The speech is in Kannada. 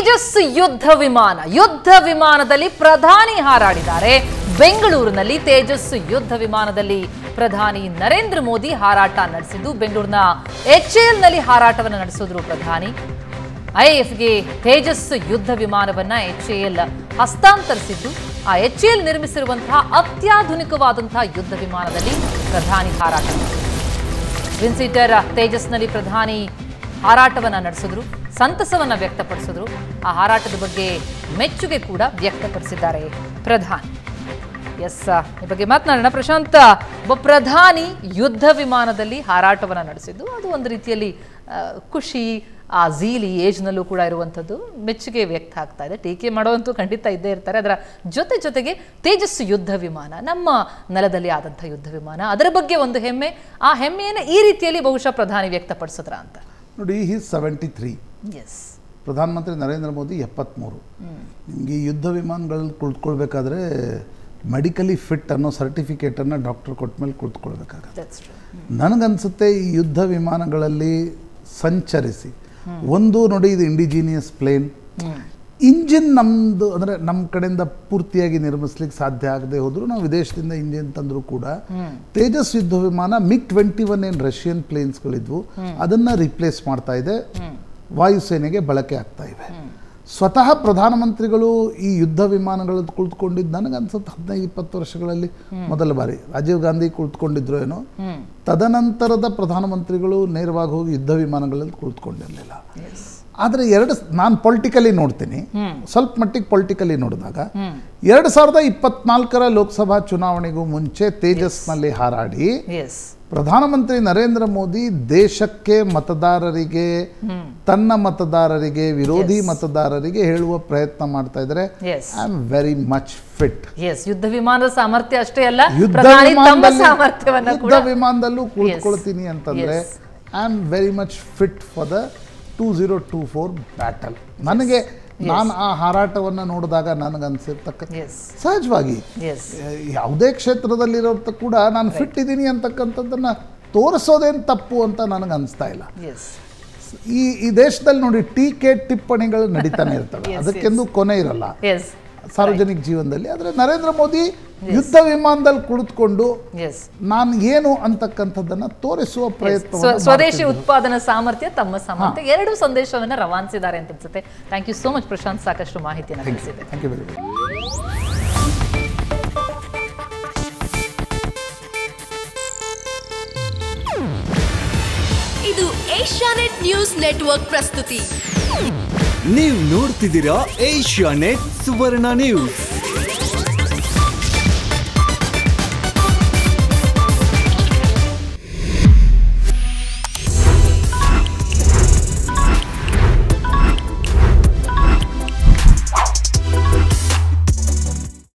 ತೇಜಸ್ ಯುದ್ಧ ವಿಮಾನ ಯುದ್ಧ ವಿಮಾನದಲ್ಲಿ ಪ್ರಧಾನಿ ಹಾರಾಡಿದ್ದಾರೆ ಬೆಂಗಳೂರಿನಲ್ಲಿ ತೇಜಸ್ ಯುದ್ಧ ವಿಮಾನದಲ್ಲಿ ಪ್ರಧಾನಿ ನರೇಂದ್ರ ಮೋದಿ ಹಾರಾಟ ನಡೆಸಿದ್ದು ಬೆಂಗಳೂರಿನ ಎಚ್ಎಎಲ್ ನಲ್ಲಿ ಹಾರಾಟವನ್ನು ನಡೆಸಿದ್ರು ಪ್ರಧಾನಿ ಐಎಫ್ಗೆ ತೇಜಸ್ ಯುದ್ಧ ವಿಮಾನವನ್ನ ಎಚ್ಎಎಲ್ ಹಸ್ತಾಂತರಿಸಿದ್ದು ಆ ಎಚ್ಎಎಲ್ ನಿರ್ಮಿಸಿರುವಂತಹ ಅತ್ಯಾಧುನಿಕವಾದಂತಹ ಯುದ್ಧ ವಿಮಾನದಲ್ಲಿ ಪ್ರಧಾನಿ ಹಾರಾಟ ನಡೆಸಿದ್ರು ಟ್ವಿನ್ ಸೀಟರ್ ತೇಜಸ್ನಲ್ಲಿ ಪ್ರಧಾನಿ ಹಾರಾಟವನ್ನ ನಡೆಸಿದ್ರು ಸಂತಸವನ್ನ ವ್ಯಕ್ತಪಡಿಸಿದ್ರು ಆ ಹಾರಾಟದ ಬಗ್ಗೆ ಮೆಚ್ಚುಗೆ ಕೂಡ ವ್ಯಕ್ತಪಡಿಸಿದ್ದಾರೆ ಪ್ರಧಾನಿ ಎಸ್ ಈ ಬಗ್ಗೆ ಮಾತನಾಡೋಣ ಪ್ರಶಾಂತ್ ಒಬ್ಬ ಪ್ರಧಾನಿ ಯುದ್ಧ ವಿಮಾನದಲ್ಲಿ ಹಾರಾಟವನ್ನ ನಡೆಸಿದ್ದು ಅದು ಒಂದು ರೀತಿಯಲ್ಲಿ ಆ, ಖುಷಿ ಆ ಝೀಲಿ ಏಜ್ನಲ್ಲೂ ಕೂಡ ಇರುವಂಥದ್ದು ಮೆಚ್ಚುಗೆ ವ್ಯಕ್ತ ಆಗ್ತಾ ಇದೆ ಟೀಕೆ ಮಾಡೋವಂತೂ ಖಂಡಿತ ಇದ್ದೇ ಇರ್ತಾರೆ ಅದರ ಜೊತೆ ಜೊತೆಗೆ ತೇಜಸ್ ಯುದ್ಧ ವಿಮಾನ ನಮ್ಮ ನೆಲದಲ್ಲಿ ಆದಂಥ ಯುದ್ಧ ವಿಮಾನ ಅದರ ಬಗ್ಗೆ ಒಂದು ಹೆಮ್ಮೆ ಆ ಹೆಮ್ಮೆಯನ್ನು ಈ ರೀತಿಯಲ್ಲಿ ಬಹುಶಃ ಪ್ರಧಾನಿ ವ್ಯಕ್ತಪಡಿಸಿದ್ರ ಅಂತ ನೋಡಿ ಹಿ ಸೆವೆಂಟಿ ತ್ರೀ ಎಸ್ ಪ್ರಧಾನಮಂತ್ರಿ ನರೇಂದ್ರ ಮೋದಿ ಎಪ್ಪತ್ತ್ಮೂರು ನಿಮಗೆ ಈ ಯುದ್ಧ ವಿಮಾನಗಳಲ್ಲಿ ಕುಳಿತುಕೊಳ್ಬೇಕಾದ್ರೆ ಮೆಡಿಕಲಿ ಫಿಟ್ ಅನ್ನೋ ಸರ್ಟಿಫಿಕೇಟನ್ನು ಡಾಕ್ಟರ್ ಕೊಟ್ಟ ಮೇಲೆ ಕುಳಿತುಕೊಳ್ಬೇಕಾಗತ್ತೆ ದಟ್ಸ್ ಟ್ರೂ ನನಗನ್ಸುತ್ತೆ ಈ ಯುದ್ಧ ವಿಮಾನಗಳಲ್ಲಿ ಸಂಚರಿಸಿ ಒಂದು ನೋಡಿ ಇದು ಇಂಡಿಜಿನಿಯಸ್ ಪ್ಲೇನ್ ಇಂಜಿನ್ ನಮ್ಮದು ಅಂದರೆ ನಮ್ಮ ಕಡೆಯಿಂದ ಪೂರ್ತಿಯಾಗಿ ನಿರ್ಮಿಸ್ಲಿಕ್ಕೆ ಸಾಧ್ಯ ಆಗದೆ ಹೋದರೂ ನಾವು ವಿದೇಶದಿಂದ ಇಂಜಿನ್ ತಂದರೂ ಕೂಡ ತೇಜಸ್ ಯುದ್ಧ ವಿಮಾನ ಮಿಗ್ ಟ್ವೆಂಟಿ ಒನ್ ಏನು ರಷ್ಯನ್ ಪ್ಲೇನ್ಸ್ಗಳಿದ್ವು ಅದನ್ನು ರಿಪ್ಲೇಸ್ ಮಾಡ್ತಾ ಇದೆ ವಾಯುಸೇನೆಗೆ ಬಳಕೆ ಆಗ್ತಾ ಇವೆ ಸ್ವತಃ ಪ್ರಧಾನಮಂತ್ರಿಗಳು ಈ ಯುದ್ಧ ವಿಮಾನಗಳಲ್ಲಿ ಕುಳಿತುಕೊಂಡಿದ್ದು ನನಗೆ ಅನ್ಸುತ್ತೆ ಹದಿನೈದು ಇಪ್ಪತ್ತು ವರ್ಷಗಳಲ್ಲಿ ಮೊದಲ ಬಾರಿ ರಾಜೀವ್ ಗಾಂಧಿ ಕುಳಿತುಕೊಂಡಿದ್ರು ಏನೋ ತದನಂತರದ ಪ್ರಧಾನಮಂತ್ರಿಗಳು ನೇರವಾಗಿ ಹೋಗಿ ಯುದ್ಧ ವಿಮಾನಗಳಲ್ಲಿ ಕುಳಿತುಕೊಂಡಿರಲಿಲ್ಲ ಆದರೆ ಎರಡು ನಾನು ಪೊಲಿಟಿಕಲಿ ನೋಡ್ತೀನಿ ಸ್ವಲ್ಪ ಮಟ್ಟಿಗೆ ಪೊಲಿಟಿಕಲಿ ನೋಡಿದಾಗ ಎರಡು ಸಾವಿರದ ಇಪ್ಪತ್ನಾಲ್ಕರ ಲೋಕಸಭಾ ಚುನಾವಣೆಗೂ ಮುಂಚೆ ತೇಜಸ್ನಲ್ಲಿ ಹಾರಾಡಿ ಎಸ್ ಪ್ರಧಾನಮಂತ್ರಿ ನರೇಂದ್ರ ಮೋದಿ ದೇಶಕ್ಕೆ ಮತದಾರರಿಗೆ ತನ್ನ ಮತದಾರರಿಗೆ ವಿರೋಧಿ ಮತದಾರರಿಗೆ ಹೇಳುವ ಪ್ರಯತ್ನ ಮಾಡ್ತಾ ಇದ್ದಾರೆ Yes. I am very much fit ಎಸ್ ಯುದ್ಧ ವಿಮಾನದ ಸಾಮರ್ಥ್ಯ ಅಷ್ಟೇ ಅಲ್ಲ ಯುದ್ಧ ಪ್ರಧಾನಿ ತಮ್ಮ ವಿಮಾನದಲ್ಲಿ ಸಾಮರ್ಥ್ಯವನ್ನ ಯುದ್ಧ ಕೂಡ ವಿಮಾನದಲ್ಲೂ ಕುಳಿತುಕೊಳ್ತೀನಿ ಅಂತಂದ್ರೆ Yes. I am very much fit for the two zero two four battle ನನಗೆ ನಾನು ಆ ಹಾರಾಟವನ್ನು ನೋಡಿದಾಗ ನನಗನ್ಸಿರ್ತಕ್ಕ ಎಸ್ ಸಹಜವಾಗಿ ಎಸ್ ಯಾವುದೇ ಕ್ಷೇತ್ರದಲ್ಲಿರೋರ್ತ ಕೂಡ ನಾನು ಫಿಟ್ ಇದ್ದೀನಿ ಅಂತಕ್ಕಂಥದ್ದನ್ನು ತೋರಿಸೋದೇನು ತಪ್ಪು ಅಂತ ನನಗೆ ಅನಿಸ್ತಾ ಇಲ್ಲ ಎಸ್ ಈ ಈ ದೇಶದಲ್ಲಿ ನೋಡಿ ಟೀಕೆ ಟಿಪ್ಪಣಿಗಳು ನಡೀತಾನೆ ಇರ್ತವೆ Yes, ಅದಕ್ಕೆಂದು ಕೊನೆ ಇರಲ್ಲ ಎಸ್ ಸಾರ್ವಜನಿಕ ಜೀವನದಲ್ಲಿ ಆದರೆ ನರೇಂದ್ರ ಮೋದಿ ಯುದ್ಧ ವಿಮಾನದಲ್ಲಿ ಕುಳಿತುಕೊಂಡು ಎಸ್ ನಾನು ಏನು ಅಂತಕ್ಕಂಥದ್ದನ್ನ ತೋರಿಸುವ ಪ್ರಯತ್ನ ಸ್ವ- ಸ್ವದೇಶಿ ಉತ್ಪಾದನಾ ಸಾಮರ್ಥ್ಯ ತಮ್ಮ ಸಾಮರ್ಥ್ಯ ಎರಡು ಸಂದೇಶವನ್ನ ರವಾನಿಸಿದ್ದಾರೆ ಅಂತ ಅನ್ಸುತ್ತೆ thank you so much Prashant ಸಾಕಷ್ಟು ಮಾಹಿತಿಯನ್ನು ತಿಳಿಸಿದೆ ಥ್ಯಾಂಕ್ ಯು ವೆರಿ ಮಚ್ ಇದು ಏಷ್ಯಾನೆಟ್ ನ್ಯೂಸ್ ನೆಟ್ವರ್ಕ್ ಪ್ರಸ್ತುತಿ ನೀವು ನೋಡ್ತಿದ್ದೀರಾ ಏಷ್ಯಾ ನೆಟ್ ಸುವರ್ಣ ನ್ಯೂಸ್